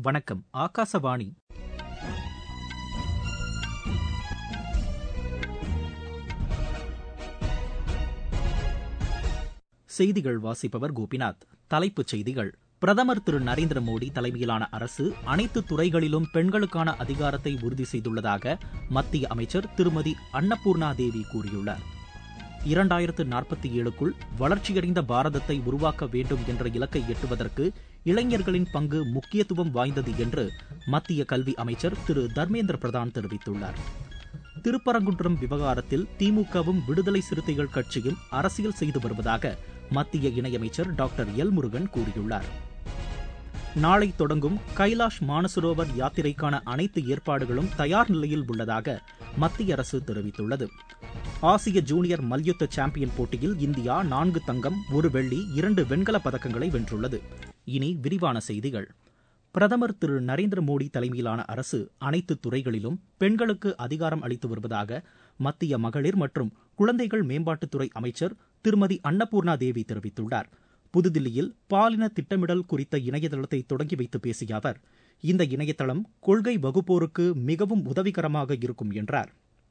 வணக்கம் ஆகாசவாணி செய்திகள் வாசிப்பவர் கோபிநாத் தலைப்புச் செய்திகள் பிரதமர் திரு நரேந்திர மோடி தலைமையிலான அரசு அனைத்து துறைகளிலும் பெண்களுக்கான அதிகாரத்தை உறுதி செய்துள்ளதாக மத்திய அமைச்சர் திருமதி அன்னபூர்ணா தேவி கூறியுள்ளார் இரண்டாயிரத்து நாற்பத்தி ஏழுக்குள் வளர்ச்சியடைந்த பாரதத்தை உருவாக்க வேண்டும் என்ற இலக்கை எட்டுவதற்கு இளைஞர்களின் பங்கு முக்கியத்துவம் வாய்ந்தது என்று மத்திய கல்வி அமைச்சர் திரு தர்மேந்திர பிரதான் தெரிவித்துள்ளார் திருப்பரங்குன்றம் விவகாரத்தில் திமுகவும் விடுதலை சிறுத்தைகள் கட்சியும் அரசியல் செய்து வருவதாக மத்திய இணையமைச்சர் டாக்டர் எல் முருகன் கூறியுள்ளார் நாளை தொடங்கும் கைலாஷ் மானசரோவர் யாத்திரைக்கான அனைத்து ஏற்பாடுகளும் தயார் நிலையில் உள்ளதாக மத்திய அரசு தெரிவித்துள்ளது ஆசிய ஜூனியர் மல்யுத்த சாம்பியன் போட்டியில் இந்தியா நான்கு தங்கம் ஒரு வெள்ளி இரண்டு வெண்கலப் பதக்கங்களை வென்றுள்ளது இனி விரிவான செய்திகள் பிரதமர் திரு நரேந்திர மோடி தலைமையிலான அரசு அனைத்து துறைகளிலும் பெண்களுக்கு அதிகாரம் அளித்து வருவதாக மத்திய மகளிர் மற்றும் குழந்தைகள் மேம்பாட்டுத்துறை அமைச்சர் திருமதி அன்னபூர்ணா தேவி தெரிவித்துள்ளார் புதுதில்லியில் பாலின திட்டமிடல் குறித்த இணையதளத்தை தொடங்கி வைத்து பேசிய அவர் இந்த இணையதளம் கொள்கை வகுப்போருக்கு மிகவும் உதவிகரமாக இருக்கும் என்றார்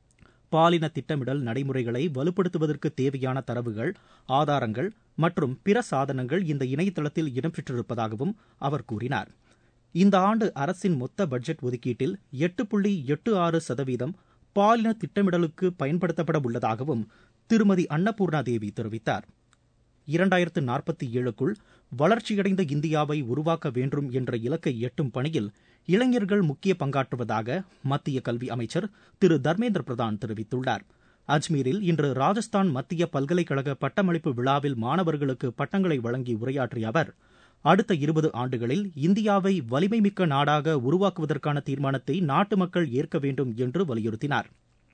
பாலின திட்டமிடல் நடைமுறைகளை வலுப்படுத்துவதற்கு தேவையான தரவுகள் ஆதாரங்கள் மற்றும் பிற சாதனங்கள் இந்த இணையதளத்தில் இடம்பெற்றிருப்பதாகவும் அவர் கூறினார் இந்த ஆண்டு அரசின் மொத்த பட்ஜெட் ஒதுக்கீட்டில் எட்டு புள்ளி எட்டு ஆறு சதவீதம் பாலின திட்டமிடலுக்கு பயன்படுத்தப்பட உள்ளதாகவும் திருமதி அன்னபூர்ணா தேவி தெரிவித்தார் இரண்டாயிரத்து நாற்பத்தி ஏழுக்குள் வளர்ச்சியடைந்த இந்தியாவை உருவாக்க வேண்டும் என்ற இலக்கை எட்டும் பணியில் இளைஞர்கள் முக்கிய பங்காற்றுவதாக மத்திய கல்வி அமைச்சர் திரு தர்மேந்திர பிரதான் தெரிவித்துள்ளார் அஜ்மீரில் இன்று ராஜஸ்தான் மத்திய பல்கலைக்கழக பட்டமளிப்பு விழாவில் மாணவர்களுக்கு பட்டங்களை வழங்கி உரையாற்றிய அவர் அடுத்த இருபது ஆண்டுகளில் இந்தியாவை வலிமைமிக்க நாடாக உருவாக்குவதற்கான தீர்மானத்தை நாட்டு மக்கள் ஏற்க வேண்டும் என்று வலியுறுத்தினார்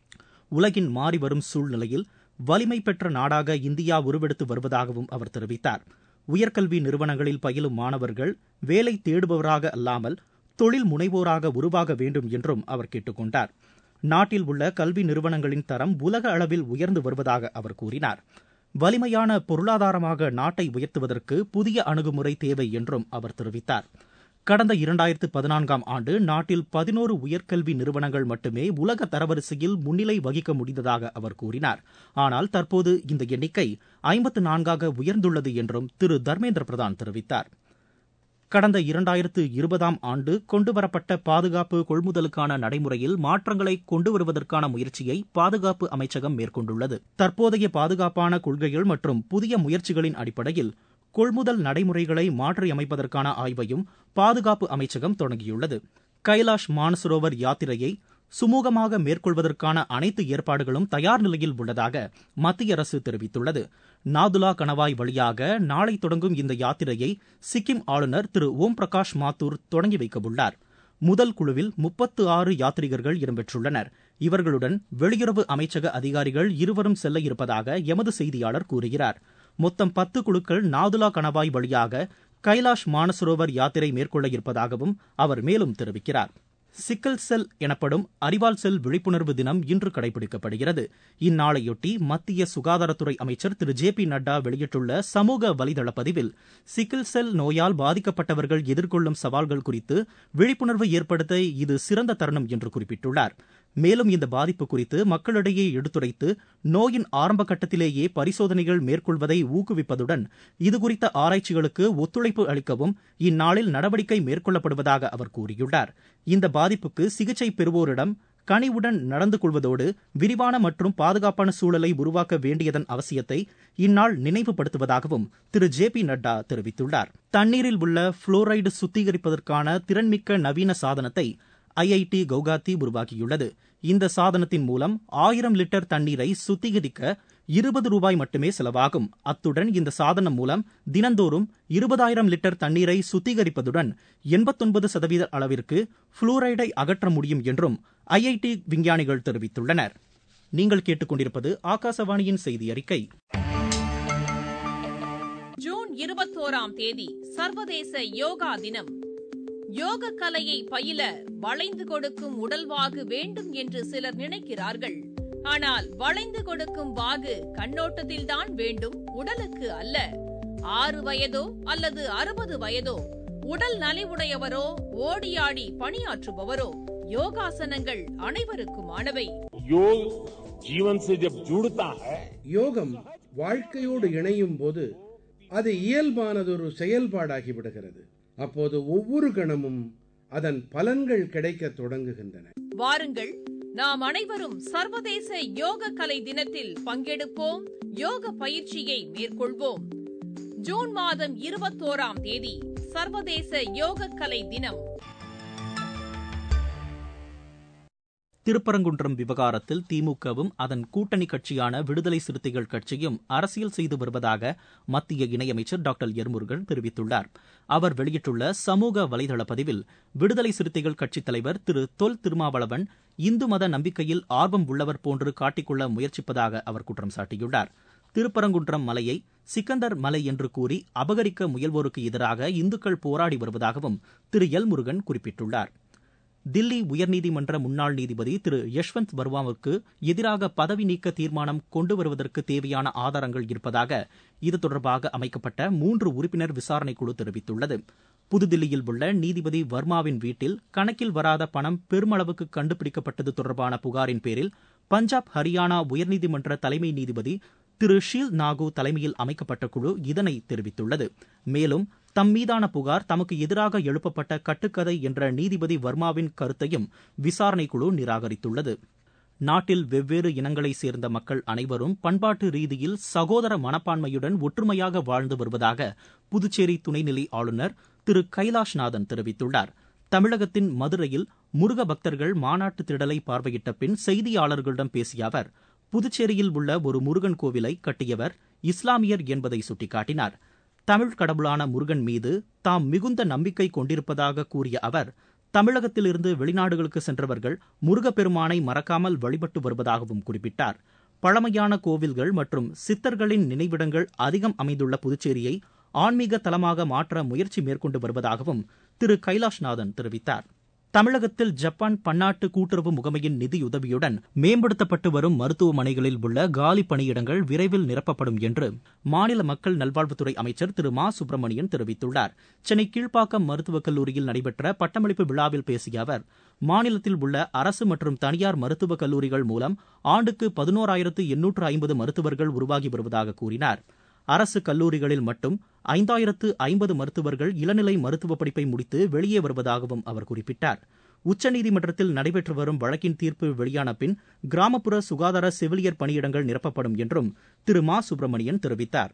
உலகின் மாறிவரும் சூழ்நிலையில் வலிமை பெற்ற நாடாக இந்தியா உருவெடுத்து வருவதாகவும் அவர் தெரிவித்தார் உயர்கல்வி நிறுவனங்களில் பயிலும் மாணவர்கள் வேலை தேடுபவராக அல்லாமல் தொழில் முனைவோராக உருவாக வேண்டும் என்றும் அவர் கேட்டுக் கொண்டார் நாட்டில் உள்ள கல்வி நிறுவனங்களின் தரம் உலக அளவில் உயர்ந்து வருவதாக அவர் கூறினார் வலிமையான பொருளாதாரமாக நாட்டை உயர்த்துவதற்கு புதிய அணுகுமுறை தேவை என்றும் அவர் தெரிவித்தார் கடந்த இரண்டாயிரத்து பதினான்காம் ஆண்டு நாட்டில் பதினோரு உயர்கல்வி நிறுவனங்கள் மட்டுமே உலக தரவரிசையில் முன்னிலை வகிக்க முடிந்ததாக அவர் கூறினார் ஆனால் தற்போது இந்த எண்ணிக்கை ஐம்பத்து நான்காக உயர்ந்துள்ளது என்றும் திரு தர்மேந்திர பிரதான் தெரிவித்தார் கடந்த இரண்டாயிரத்து இருபதாம் ஆண்டு கொண்டுவரப்பட்ட பாதுகாப்பு கொள்முதலுக்கான நடைமுறையில் மாற்றங்களை கொண்டு வருவதற்கான முயற்சியை பாதுகாப்பு அமைச்சகம் மேற்கொண்டுள்ளது தற்போதைய பாதுகாப்பான கொள்கைகள் மற்றும் புதிய முயற்சிகளின் அடிப்படையில் கொள்முதல் நடைமுறைகளை மாற்றியமைப்பதற்கான ஆய்வையும் பாதுகாப்பு அமைச்சகம் தொடங்கியுள்ளது கைலாஷ் மானசரோவர் யாத்திரையை சுமூகமாக மேற்கொள்வதற்கான அனைத்து ஏற்பாடுகளும் தயார் நிலையில் உள்ளதாக மத்திய அரசு தெரிவித்துள்ளது நாதுலா கணவாய் வழியாக நாளை தொடங்கும் இந்த யாத்திரையை சிக்கிம் ஆளுநர் திரு ஓம் பிரகாஷ் மாத்தூர் தொடங்கி வைக்கவுள்ளார் முதல் குழுவில் முப்பத்து ஆறு யாத்ரீகர்கள் இடம்பெற்றுள்ளனர் இவர்களுடன் வெளியுறவு அமைச்சக அதிகாரிகள் இருவரும் செல்ல இருப்பதாக எமது செய்தியாளர் கூறுகிறார் மொத்தம் பத்து குழுக்கள் நாதுலா கணவாய் வழியாக கைலாஷ் மானசரோவர் யாத்திரை மேற்கொள்ள இருப்பதாகவும் அவர் மேலும் தெரிவிக்கிறார் சிக்கல் செல் எனப்படும் அறிவால் செல் விழிப்புணர்வு தினம் இன்று கடைபிடிக்கப்படுகிறது இந்நாளையொட்டி மத்திய சுகாதாரத்துறை அமைச்சர் திரு ஜே பி நட்டா வெளியிட்டுள்ள சமூக வலைதள பதிவில் சிக்கில் செல் நோயால் பாதிக்கப்பட்டவர்கள் எதிர்கொள்ளும் சவால்கள் குறித்து விழிப்புணர்வு ஏற்படுத்த இது சிறந்த தருணம் என்று குறிப்பிட்டுள்ளார் மேலும் இந்த பாதிப்பு குறித்து மக்களிடையே எடுத்துரைத்து நோயின் ஆரம்ப கட்டத்திலேயே பரிசோதனைகள் மேற்கொள்வதை ஊக்குவிப்பதுடன் இதுகுறித்த ஆராய்ச்சிகளுக்கு ஒத்துழைப்பு அளிக்கவும் இந்நாளில் நடவடிக்கை மேற்கொள்ளப்படுவதாக அவர் கூறியுள்ளார் இந்த பாதிப்புக்கு சிகிச்சை பெறுவோரிடம் கனிவுடன் நடந்து கொள்வதோடு விரிவான மற்றும் பாதுகாப்பான சூழலை உருவாக்க வேண்டியதன் அவசியத்தை இந்நாள் நினைவுபடுத்துவதாகவும் திரு ஜே பி நட்டா தெரிவித்துள்ளார் தண்ணீரில் உள்ள புளோரைடு சுத்திகரிப்பதற்கான திறன்மிக்க நவீன சாதனத்தை ஐஐடி கவுகாத்தி உருவாக்கியுள்ளது இந்த சாதனத்தின் மூலம் ஆயிரம் லிட்டர் தண்ணீரை சுத்திகரிக்க இருபது ரூபாய் மட்டுமே செலவாகும் அத்துடன் இந்த சாதனம் மூலம் தினந்தோறும் இருபதாயிரம் லிட்டர் தண்ணீரை சுத்திகரிப்பதுடன் எண்பத்தொன்பது சதவீத அளவிற்கு புளூரைடை அகற்ற முடியும் என்றும் ஐஐடி விஞ்ஞானிகள் தெரிவித்துள்ளனர் நீங்கள் கேட்டுக்கொண்டிருப்பது ஆகாசவாணியின் செய்தி அறிக்கை ஜூன் இருபத்தோராம் தேதி சர்வதேச யோகா தினம் யோக கலையை பயில வளைந்து கொடுக்கும் உடல்வாகு வேண்டும் என்று சிலர் நினைக்கிறார்கள் ஆனால் வளைந்து கொடுக்கும் வாகு கண்ணோட்டத்தில்தான் வேண்டும் உடலுக்கு அல்ல ஆறு வயதோ அல்லது அறுபது வயதோ உடல் நலிவுடையவரோ ஓடியாடி பணியாற்றுபவரோ யோகாசனங்கள் அனைவருக்குமானவை योग जीवन से जब जुड़ता है யோகம் வாழ்க்கையோடு இணையும் போது அது இயல்பானதொரு செயல்பாடாகி விடுகிறது அப்போது ஒவ்வொரு கணமும் அதன் பலன்கள் கிடைக்கத் தொடங்குகின்றன வாருங்கள் நாம் அனைவரும் சர்வதேச யோக கலை தினத்தில் பங்கெடுப்போம் யோக பயிற்சியை மேற்கொள்வோம் ஜூன் மாதம் இருபத்தோராம் தேதி சர்வதேச யோக கலை தினம் திருப்பரங்குன்றம் விவகாரத்தில் திமுகவும் அதன் கூட்டணி கட்சியான விடுதலை சிறுத்தைகள் கட்சியும் அரசியல் செய்து வருவதாக மத்திய இணையமைச்சர் டாக்டர் எர்முருகன் தெரிவித்துள்ளார் அவர் வெளியிட்டுள்ள சமூக வலைதள பதிவில் விடுதலை சிறுத்தைகள் கட்சித் தலைவர் திரு தொல் திருமாவளவன் இந்து மத நம்பிக்கையில் ஆர்வம் உள்ளவர் போன்று காட்டிக்கொள்ள முயற்சிப்பதாக அவர் குற்றம் சாட்டியுள்ளார் திருப்பரங்குன்றம் மலையை சிக்கந்தர் மலை என்று கூறி அபகரிக்க முயல்வோருக்கு எதிராக இந்துக்கள் போராடி வருவதாகவும் திரு எல் முருகன் குறிப்பிட்டுள்ளார் தில்லி உயர்நீதிமன்ற முன்னாள் நீதிபதி திரு யஷ்வந்த் வர்மாவுக்கு எதிராக பதவி நீக்க தீர்மானம் கொண்டு வருவதற்கு தேவையான ஆதாரங்கள் இருப்பதாக இது தொடர்பாக அமைக்கப்பட்ட மூன்று உறுப்பினர் விசாரணைக் குழு தெரிவித்துள்ளது புதுதில்லியில் உள்ள நீதிபதி வர்மாவின் வீட்டில் கணக்கில் வராத பணம் பெருமளவுக்கு கண்டுபிடிக்கப்பட்டது தொடர்பான புகாரின் பேரில் பஞ்சாப் ஹரியானா உயர்நீதிமன்ற தலைமை நீதிபதி திரு ஷீல் நாகு தலைமையில் அமைக்கப்பட்ட குழு இதனை தெரிவித்துள்ளது மேலும் தம் மீதான புகார் தமக்கு எதிராக எழுப்பப்பட்ட கட்டுக்கதை என்ற நீதிபதி வர்மாவின் கருத்தையும் விசாரணைக் குழு நிராகரித்துள்ளது நாட்டில் வெவ்வேறு இனங்களைச் சேர்ந்த மக்கள் அனைவரும் பண்பாட்டு ரீதியில் சகோதர மனப்பான்மையுடன் ஒற்றுமையாக வாழ்ந்து வருவதாக புதுச்சேரி துணைநிலை ஆளுநர் திரு கைலாஷ்நாதன் தெரிவித்துள்ளார் தமிழகத்தின் மதுரையில் முருக பக்தர்கள் மாநாட்டு திடலை பார்வையிட்ட பின் செய்தியாளர்களிடம் பேசிய அவர் புதுச்சேரியில் உள்ள ஒரு முருகன் கோவிலை கட்டியவர் இஸ்லாமியர் என்பதை சுட்டிக்காட்டினார் தமிழ் கடவுளான முருகன் மீது தாம் மிகுந்த நம்பிக்கை கொண்டிருப்பதாக கூறிய அவர் தமிழகத்திலிருந்து வெளிநாடுகளுக்கு சென்றவர்கள் முருகப்பெருமானை மறக்காமல் வழிபட்டு வருவதாகவும் குறிப்பிட்டார் பழமையான கோவில்கள் மற்றும் சித்தர்களின் நினைவிடங்கள் அதிகம் அமைந்துள்ள புதுச்சேரியை ஆன்மீக தலமாக மாற்ற முயற்சி மேற்கொண்டு வருவதாகவும் திரு கைலாஷ்நாதன் தெரிவித்தார் தமிழகத்தில் ஜப்பான் பன்னாட்டு கூட்டுறவு முகமையின் நிதியுதவியுடன் மேம்படுத்தப்பட்டு வரும் மருத்துவமனைகளில் உள்ள காலி பணியிடங்கள் விரைவில் நிரப்பப்படும் என்று மாநில மக்கள் நல்வாழ்வுத்துறை அமைச்சர் திரு மா சுப்பிரமணியன் தெரிவித்துள்ளார் சென்னை கீழ்ப்பாக்கம் மருத்துவக் கல்லூரியில் நடைபெற்ற பட்டமளிப்பு விழாவில் பேசிய அவர் மாநிலத்தில் உள்ள அரசு மற்றும் தனியார் மருத்துவக் கல்லூரிகள் மூலம் ஆண்டுக்கு பதினோராயிரத்து எண்ணூற்று ஐம்பது மருத்துவர்கள் உருவாகி வருவதாக கூறினார் அரசு கல்லூரிகளில் மட்டும் ஐந்தாயிரத்து ஐம்பது மருத்துவர்கள் இளநிலை மருத்துவ படிப்பை முடித்து வெளியே வருவதாகவும் அவர் குறிப்பிட்டார் உச்சநீதிமன்றத்தில் நடைபெற்று வரும் வழக்கின் தீர்ப்பு வெளியான பின் கிராமப்புற சுகாதார செவிலியர் பணியிடங்கள் நிரப்பப்படும் என்றும் திரு மா சுப்பிரமணியன் தெரிவித்தார்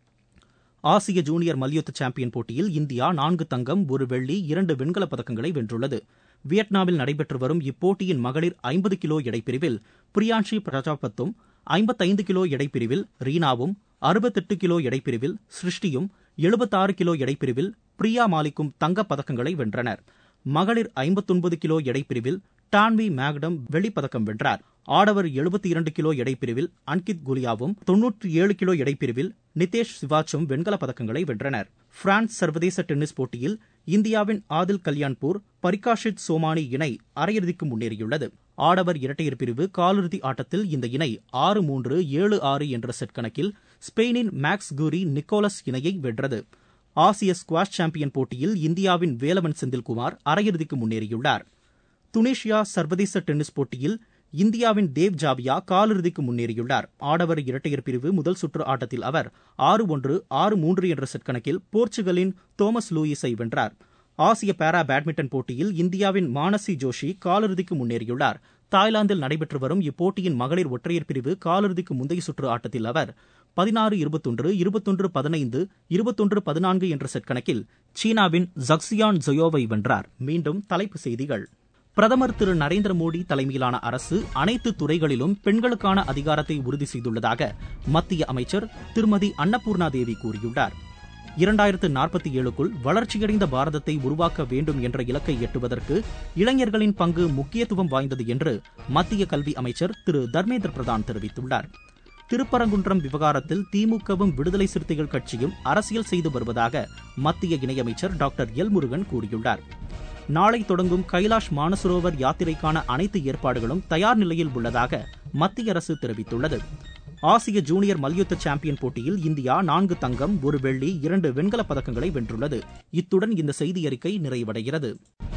ஆசிய ஜூனியர் மல்யுத்த சாம்பியன் போட்டியில் இந்தியா நான்கு தங்கம் ஒரு வெள்ளி இரண்டு வெண்கலப் பதக்கங்களை வென்றுள்ளது வியட்நாமில் நடைபெற்று வரும் இப்போட்டியின் மகளிர் ஐம்பது கிலோ எடைப்பிரிவில் பிரியான்ஷி பிரஜாபத்தும் ஐம்பத்தைந்து கிலோ எடைப்பிரிவில் ரீனாவும் அறுபத்தெட்டு கிலோ எடைப்பிரிவில் சிருஷ்டியும் எழுபத்தாறு கிலோ எடைப்பிரிவில் பிரியா மாலிக்கும் தங்கப் பதக்கங்களை வென்றனர் மகளிர் ஐம்பத்தொன்பது கிலோ எடைப்பிரிவில் டான்வி மேக்டம் வெள்ளிப்பதக்கம் வென்றார் ஆடவர் எழுபத்தி இரண்டு கிலோ எடைப்பிரிவில் அன்கித் குலியாவும் தொன்னூற்றி ஏழு கிலோ எடைப்பிரிவில் நிதேஷ் சிவாச்சும் வெண்கலப் பதக்கங்களை வென்றனர் பிரான்ஸ் சர்வதேச டென்னிஸ் போட்டியில் இந்தியாவின் ஆதில் கல்யாண்பூர் பரிகாஷித் சோமானி இணை அரையிறுதிக்கு முன்னேறியுள்ளது ஆடவர் இரட்டையர் பிரிவு காலிறுதி ஆட்டத்தில் இந்த இணை ஆறு மூன்று ஏழு ஆறு என்ற செட் கணக்கில் ஸ்பெயினின் மேக்ஸ் கூரி நிக்கோலஸ் இணையை வென்றது ஆசிய ஸ்குவாஷ் சாம்பியன் போட்டியில் இந்தியாவின் வேலவன் செந்தில்குமார் அரையிறுதிக்கு முன்னேறியுள்ளார் துனிஷியா சர்வதேச டென்னிஸ் போட்டியில் இந்தியாவின் தேவ் ஜாவியா காலிறுதிக்கு முன்னேறியுள்ளார் ஆடவர் இரட்டையர் பிரிவு முதல் சுற்று ஆட்டத்தில் அவர் ஆறு ஒன்று ஆறு மூன்று என்ற செட் கணக்கில் போர்ச்சுகலின் தோமஸ் லூயிஸை வென்றார் ஆசிய பாரா பேட்மிண்டன் போட்டியில் இந்தியாவின் மானசி ஜோஷி காலிறுதிக்கு முன்னேறியுள்ளார் தாய்லாந்தில் நடைபெற்று வரும் இப்போட்டியின் மகளிர் ஒற்றையர் பிரிவு காலிறுதிக்கு முந்தைய சுற்று ஆட்டத்தில் அவர் பதினாறு இருபத்தொன்று இருபத்தொன்று பதினைந்து இருபத்தொன்று பதினான்கு என்ற செட் கணக்கில் சீனாவின் ஜக்சியான் ஜொயோவை வென்றார் மீண்டும் தலைப்புச் செய்திகள் பிரதமர் திரு நரேந்திர மோடி தலைமையிலான அரசு அனைத்து துறைகளிலும் பெண்களுக்கான அதிகாரத்தை உறுதி செய்துள்ளதாக மத்திய அமைச்சர் திருமதி அன்னபூர்ணா தேவி கூறியுள்ளார் இரண்டாயிரத்து நாற்பத்தி ஏழுக்குள் வளர்ச்சியடைந்த பாரதத்தை உருவாக்க வேண்டும் என்ற இலக்கை எட்டுவதற்கு இளைஞர்களின் பங்கு முக்கியத்துவம் வாய்ந்தது என்று மத்திய கல்வி அமைச்சர் திரு தர்மேந்திர பிரதான் தெரிவித்துள்ளார் திருப்பரங்குன்றம் விவகாரத்தில் திமுகவும் விடுதலை சிறுத்தைகள் கட்சியும் அரசியல் செய்து வருவதாக மத்திய இணையமைச்சர் டாக்டர் எல் முருகன் கூறியுள்ளார் நாளை தொடங்கும் கைலாஷ் மானசரோவர் யாத்திரைக்கான அனைத்து ஏற்பாடுகளும் தயார் நிலையில் உள்ளதாக மத்திய அரசு தெரிவித்துள்ளது ஆசிய ஜூனியர் மல்யுத்த சாம்பியன் போட்டியில் இந்தியா நான்கு தங்கம் ஒரு வெள்ளி இரண்டு வெண்கலப் பதக்கங்களை வென்றுள்ளது இத்துடன் இந்த செய்தியறிக்கை நிறைவடைகிறது